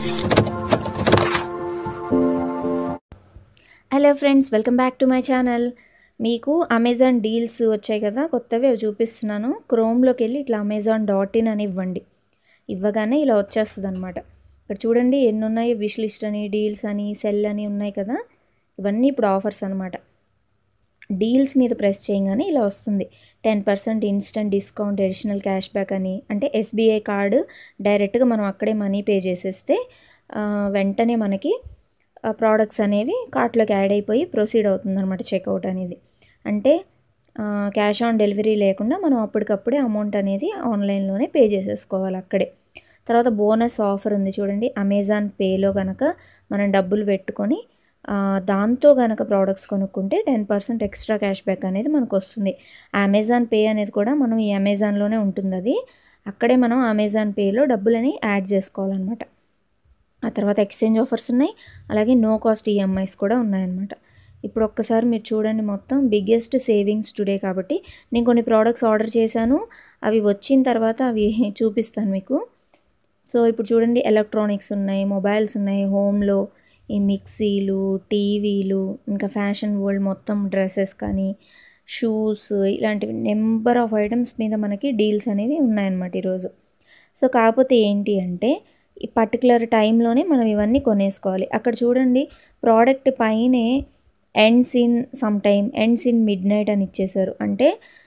hello friends welcome back to my channel మీకు Amazon deals వచ్చాయి కదా కొత్తవి అవి చూపిస్తున్నాను క్రోమ్లోకి వెళ్ళి ఇట్లా అమెజాన్ డాట్ ఇన్ అని ఇవ్వండి ఇవ్వగానే ఇలా వచ్చేస్తుంది అనమాట ఇక్కడ చూడండి ఎన్ని ఉన్నాయి విష్ లిస్ట్ అని డీల్స్ అని సెల్ అని ఉన్నాయి కదా ఇవన్నీ ఇప్పుడు ఆఫర్స్ అనమాట డీల్స్ మీద ప్రెస్ చేయగానే ఇలా వస్తుంది ten percent instant discount additional cash back అని అంటే ఎస్బీఐ కార్డు డైరెక్ట్గా మనం అక్కడే మనీ పే చేసేస్తే ఆ, వెంటనే మనకి ప్రోడక్ట్స్ అనేవి కార్ట్లోకి యాడ్ అయిపోయి ప్రొసీడ్ అవుతుంది అనమాట చెక్అవుట్ అనేది అంటే క్యాష్ ఆన్ డెలివరీ లేకుండా మనం అప్పటికప్పుడే అమౌంట్ అనేది ఆన్లైన్లోనే పే చేసేసుకోవాలి అక్కడే తర్వాత బోనస్ ఆఫర్ ఉంది చూడండి అమెజాన్ పేలో కనుక మనం డబ్బులు పెట్టుకొని ఆ, దాంతో కనుక ప్రోడక్ట్స్ కొనుక్కుంటే ten percent extra cash back అనేది మనకు వస్తుంది అమెజాన్ పే అనేది కూడా మనం ఈ అమెజాన్లోనే ఉంటుంది అది అక్కడే మనం అమెజాన్ పేలో డబ్బులని యాడ్ చేసుకోవాలన్నమాట ఆ తర్వాత ఎక్స్చేంజ్ ఆఫర్స్ ఉన్నాయి అలాగే నో కాస్ట్ ఈఎంఐస్ కూడా ఉన్నాయన్నమాట ఇప్పుడు ఒక్కసారి మీరు చూడండి మొత్తం బిగ్గెస్ట్ సేవింగ్స్ టుడే కాబట్టి నేను కొన్ని ప్రోడక్ట్స్ ఆర్డర్ చేశాను అవి వచ్చిన తర్వాత అవి చూపిస్తాను మీకు సో ఇప్పుడు చూడండి ఎలక్ట్రానిక్స్ ఉన్నాయి మొబైల్స్ ఉన్నాయి హోమ్లో ఈ మిక్సీలు టీవీలు ఇంకా ఫ్యాషన్ వరల్డ్ మొత్తం డ్రెస్సెస్ కానీ షూస్ ఇలాంటివి నెంబర్ ఆఫ్ ఐటమ్స్ మీద మనకి డీల్స్ అనేవి ఉన్నాయన్నమాట ఈరోజు సో కాకపోతే ఏంటి అంటే ఈ పర్టికులర్ టైంలోనే మనం ఇవన్నీ కొనేసుకోవాలి అక్కడ చూడండి ప్రోడక్ట్ పైనే ends in some time ends in midnight అని ఇచ్చేసారు అంటే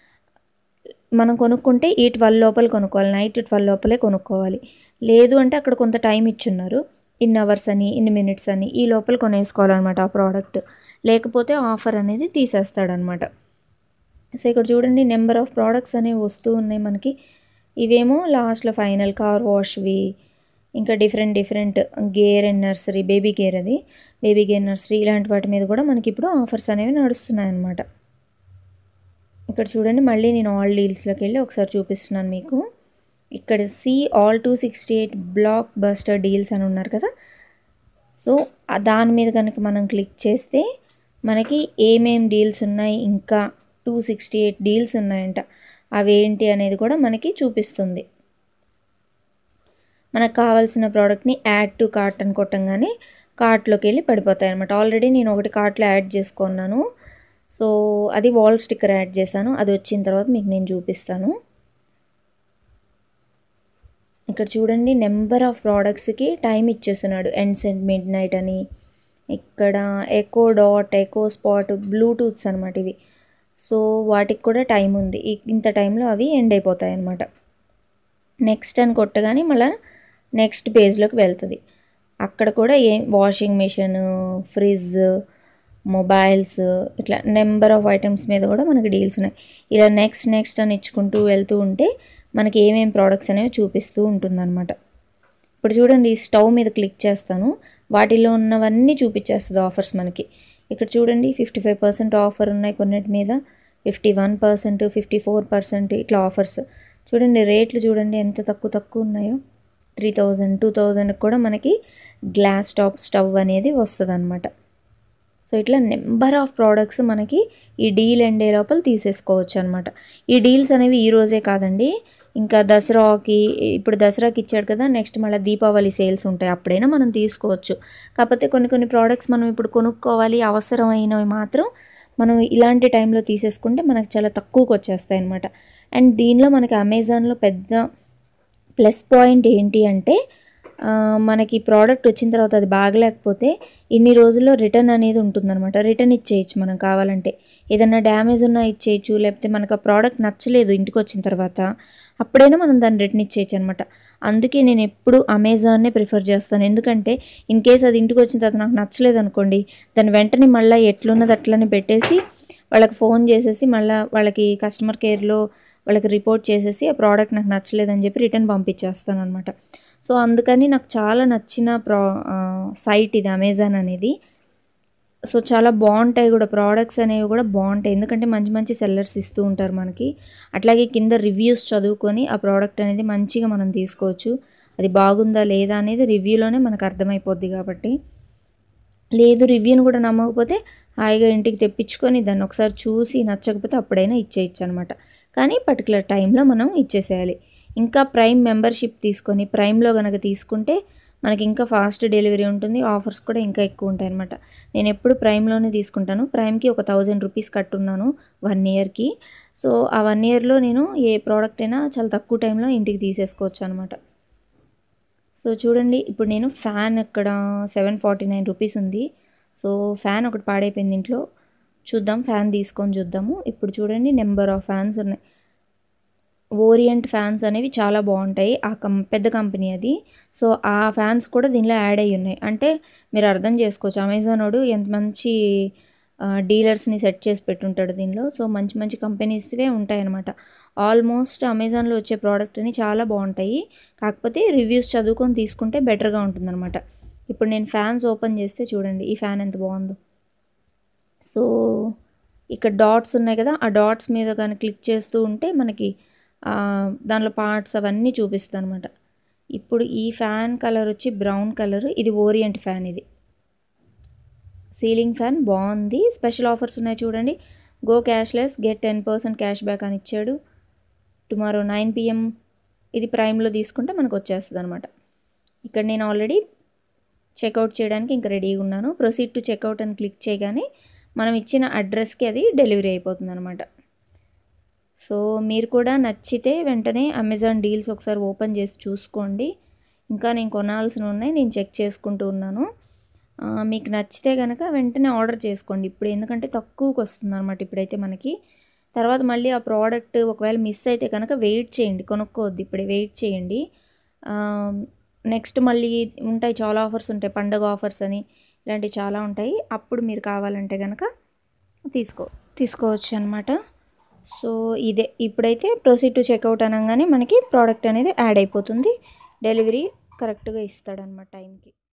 మనం కొనుక్కుంటే ఈ ట్వెల్వ్ లోపల కొనుక్కోవాలి నైట్ ట్వెల్వ్ లోపలే కొనుక్కోవాలి లేదు అంటే అక్కడ కొంత టైం ఇచ్చున్నారు ఇన్ అవర్స్ అని ఇన్ మినిట్స్ అని ఈ లోపల కొనేసుకోవాలన్నమాట ఆ ప్రోడక్ట్ లేకపోతే ఆఫర్ అనేది తీసేస్తాడనమాట సో ఇక్కడ చూడండి నెంబర్ ఆఫ్ ప్రోడక్ట్స్ అనేవి వస్తూ ఉన్నాయి మనకి ఇవేమో లాస్ట్లో ఫైనల్ కార్ వాష్వి ఇంకా different different gear and nursery baby gear అది బేబీ గేర్ నర్సరీ ఇలాంటి వాటి మీద కూడా మనకి ఇప్పుడు ఆఫర్స్ అనేవి నడుస్తున్నాయి అన్నమాట ఇక్కడ చూడండి మళ్ళీ నేను ఆల్ డీల్స్లోకి వెళ్ళి ఒకసారి చూపిస్తున్నాను మీకు ఇక్కడ see all two sixty eight blockbuster deals అని ఉన్నారు కదా సో ఆ దాని మీద కనుక మనం క్లిక్ చేస్తే మనకి ఏమేం డీల్స్ ఉన్నాయి ఇంకా టూ సిక్స్టీ ఎయిట్ డీల్స్ ఉన్నాయంట అవేంటి అనేది కూడా మనకి చూపిస్తుంది మనకు కావాల్సిన ప్రోడక్ట్ని యాడ్ టు కార్ట్ అని కొట్టంగానే కార్ట్లోకి వెళ్ళి పడిపోతాయి అనమాట ఆల్రెడీ నేను ఒకటి కార్ట్లో యాడ్ చేసుకున్నాను సో అది వాల్ స్టిక్కర్ యాడ్ చేశాను అది వచ్చిన తర్వాత మీకు నేను చూపిస్తాను ఇక్కడ చూడండి నెంబర్ ఆఫ్ ప్రోడక్ట్స్కి టైం ఇచ్చేస్తున్నాడు ఎండ్స్ అండ్ మిడ్ నైట్ అని ఇక్కడ echo dot echo spot Bluetooths అనమాట ఇవి సో వాటికి కూడా టైం ఉంది ఈ- ఇంత టైంలో అవి ఎండ్ అయిపోతాయి అనమాట నెక్స్ట్ అని కొట్టగానే మళ్ళీ నెక్స్ట్ పేజ్లోకి వెళ్తుంది అక్కడ కూడా ఏ వాషింగ్ మిషన్ ఫ్రిడ్జ్ మొబైల్స్ ఇట్లా నెంబర్ ఆఫ్ ఐటమ్స్ మీద కూడా మనకి డీల్స్ ఉన్నాయి ఇలా నెక్స్ట్ నెక్స్ట్ అని ఇచ్చుకుంటూ వెళ్తూ ఉంటే మనకి ఏమేం ప్రోడక్ట్స్ అనేవి చూపిస్తూ ఉంటుందన్నమాట ఇప్పుడు చూడండి ఈ స్టవ్ మీద క్లిక్ చేస్తాను వాటిలో ఉన్నవన్నీ చూపించేస్తుంది ఆఫర్స్ మనకి ఇక్కడ చూడండి ఫిఫ్టీ ఫైవ్ పర్సెంట్ ఆఫర్ ఉన్నాయి కొన్నిటి మీద fifty one percent fifty four percent ఇట్లా ఆఫర్స్ చూడండి రేట్లు చూడండి ఎంత తక్కువ తక్కువ ఉన్నాయో త్రీ థౌజండ్ టూ థౌజండ్ కూడా మనకి గ్లాస్ టాప్ స్టవ్ అనేది వస్తుంది అనమాట సో ఇట్లా నెంబర్ ఆఫ్ ప్రోడక్ట్స్ మనకి ఈ డీల్ ఎండే లోపల తీసేసుకోవచ్చు అనమాట ఈ డీల్స్ అనేవి ఈ రోజే కాదండి ఇంకా దసరాకి ఇప్పుడు దసరాకి ఇచ్చాడు కదా నెక్స్ట్ మళ్ళీ దీపావళి సేల్స్ ఉంటాయి అప్పుడైనా మనం తీసుకోవచ్చు కాకపోతే కొన్ని కొన్ని ప్రోడక్ట్స్ మనం ఇప్పుడు కొనుక్కోవాలి అవసరమైనవి మాత్రం మనం ఇలాంటి టైంలో తీసేసుకుంటే మనకు చాలా తక్కువకి వచ్చేస్తాయి అనమాట అండ్ దీనిలో మనకి అమెజాన్లో పెద్ద ప్లస్ పాయింట్ ఏంటి అంటే ఆ, మనకి ప్రోడక్ట్ వచ్చిన తర్వాత అది బాగలేకపోతే ఇన్ని రోజుల్లో రిటర్న్ అనేది ఉంటుందన్నమాట రిటర్న్ ఇచ్చేయచ్చు మనం కావాలంటే ఏదైనా డ్యామేజ్ ఉన్నా ఇచ్చేయచ్చు లేకపోతే మనకు ఆ ప్రోడక్ట్ నచ్చలేదు ఇంటికి వచ్చిన తర్వాత అప్పుడైనా మనం దాన్ని రిటర్న్ ఇచ్చేయచ్చు అనమాట అందుకే నేను ఎప్పుడు అమెజాన్నే ప్రిఫర్ చేస్తాను ఎందుకంటే ఇన్ కేస్ అది ఇంటికి వచ్చిన తర్వాత నాకు నచ్చలేదు అనుకోండి దాన్ని వెంటనే మళ్ళీ ఎట్లున్నది అట్లనే పెట్టేసి వాళ్ళకి ఫోన్ చేసేసి మళ్ళీ వాళ్ళకి కస్టమర్ కేర్లో వాళ్ళకి రిపోర్ట్ చేసేసి ఆ ప్రోడక్ట్ నాకు నచ్చలేదని చెప్పి రిటర్న్ పంపించేస్తాను అనమాట సో అందుకని నాకు చాలా నచ్చిన ప్రో సైట్ ఇది అమెజాన్ అనేది సో చాలా బాగుంటాయి కూడా ప్రోడక్ట్స్ అనేవి కూడా బాగుంటాయి ఎందుకంటే మంచి మంచి సెల్లర్స్ ఇస్తూ ఉంటారు మనకి అట్లాగే కింద రివ్యూస్ చదువుకొని ఆ ప్రోడక్ట్ అనేది మంచిగా మనం తీసుకోవచ్చు అది బాగుందా లేదా అనేది రివ్యూలోనే మనకు అర్థమైపోద్ది కాబట్టి లేదు రివ్యూని కూడా నమ్మకపోతే హాయిగా ఇంటికి తెప్పించుకొని దాన్ని ఒకసారి చూసి నచ్చకపోతే అప్పుడైనా ఇచ్చేయచ్చు అనమాట కానీ పర్టికులర్ టైంలో మనం ఇచ్చేసేయాలి ఇంకా ప్రైమ్ మెంబర్షిప్ తీసుకొని ప్రైమ్లో కనుక తీసుకుంటే మనకి ఇంకా ఫాస్ట్ డెలివరీ ఉంటుంది ఆఫర్స్ కూడా ఇంకా ఎక్కువ ఉంటాయి అనమాట నేను ఎప్పుడు ప్రైమ్లోనే తీసుకుంటాను ప్రైమ్కి ఒక థౌజండ్ రూపీస్ కట్టున్నాను వన్ ఇయర్కి సో ఆ వన్ ఇయర్లో నేను ఏ ప్రోడక్ట్ అయినా చాలా తక్కువ టైంలో ఇంటికి తీసేసుకోవచ్చు అనమాట సో చూడండి ఇప్పుడు నేను ఫ్యాన్ ఇక్కడ సెవెన్ ఫార్టీ నైన్ రూపీస్ ఉంది సో ఫ్యాన్ ఒకటి పాడైపోయింది ఇంట్లో చూద్దాం ఫ్యాన్ తీసుకొని చూద్దాము ఇప్పుడు చూడండి నెంబర్ ఆఫ్ ఫ్యాన్స్ ఉన్నాయి ఓరియంట్ ఫ్యాన్స్ అనేవి చాలా బాగుంటాయి ఆ కం పెద్ద కంపెనీ అది సో ఆ ఫ్యాన్స్ కూడా దీనిలో యాడ్ అయ్యి ఉన్నాయి అంటే మీరు అర్థం చేసుకోవచ్చు అమెజాన్ వాడు ఎంత మంచి డీలర్స్ని సెట్ చేసి పెట్టుంటాడు దీనిలో సో మంచి మంచి కంపెనీస్వే ఉంటాయన్నమాట ఆల్మోస్ట్ అమెజాన్లో వచ్చే ప్రోడక్ట్ అని చాలా బాగుంటాయి కాకపోతే రివ్యూస్ చదువుకొని తీసుకుంటే బెటర్గా ఉంటుందన్నమాట ఇప్పుడు నేను ఫ్యాన్స్ ఓపెన్ చేస్తే చూడండి ఈ ఫ్యాన్ ఎంత బాగుందో సో ఇక్కడ డాట్స్ ఉన్నాయి కదా ఆ డాట్స్ మీద కానీ క్లిక్ చేస్తూ ఉంటే మనకి దానిలో పార్ట్స్ అవన్నీ చూపిస్తుంది అనమాట ఇప్పుడు ఈ ఫ్యాన్ కలర్ వచ్చి బ్రౌన్ కలర్ ఇది ఓరియంట్ ఫ్యాన్ ఇది సీలింగ్ ఫ్యాన్ బాగుంది స్పెషల్ ఆఫర్స్ ఉన్నాయి చూడండి go cashless get ten percent cash back అని ఇచ్చాడు టుమారో నైన్ పిఎం ఇది ప్రైమ్లో తీసుకుంటే మనకు వచ్చేస్తుంది అనమాట ఇక్కడ నేను ఆల్రెడీ చెక్అవుట్ చేయడానికి ఇంకా రెడీగా ఉన్నాను ప్రొసీడ్ టు చెక్అవుట్ అని క్లిక్ చేయగానే మనం ఇచ్చిన అడ్రస్కి అది డెలివరీ అయిపోతుంది అనమాట సో మీరు కూడా నచ్చితే వెంటనే అమెజాన్ డీల్స్ ఒకసారి ఓపెన్ చేసి చూసుకోండి ఇంకా నేను కొనాల్సినవి ఉన్నాయి నేను చెక్ చేసుకుంటూ ఉన్నాను మీకు నచ్చితే కనుక వెంటనే ఆర్డర్ చేసుకోండి ఇప్పుడు ఎందుకంటే తక్కువకి వస్తుంది అనమాట ఇప్పుడైతే మనకి తర్వాత మళ్ళీ ఆ ప్రోడక్ట్ ఒకవేళ మిస్ అయితే కనుక వెయిట్ చేయండి కొనుక్కోవద్దు ఇప్పుడే వెయిట్ చేయండి నెక్స్ట్ మళ్ళీ ఉంటాయి చాలా ఆఫర్స్ ఉంటాయి పండగ ఆఫర్స్ అని ఇలాంటివి చాలా ఉంటాయి అప్పుడు మీరు కావాలంటే కనుక తీసుకో తీసుకోవచ్చు అనమాట సో ఇదే ఇప్పుడైతే ప్రొసీడ్ టు చెక్అవుట్ అనగానే మనకి ప్రోడక్ట్ అనేది యాడ్ అయిపోతుంది డెలివరీ కరెక్ట్గా ఇస్తాడనమాట టైంకి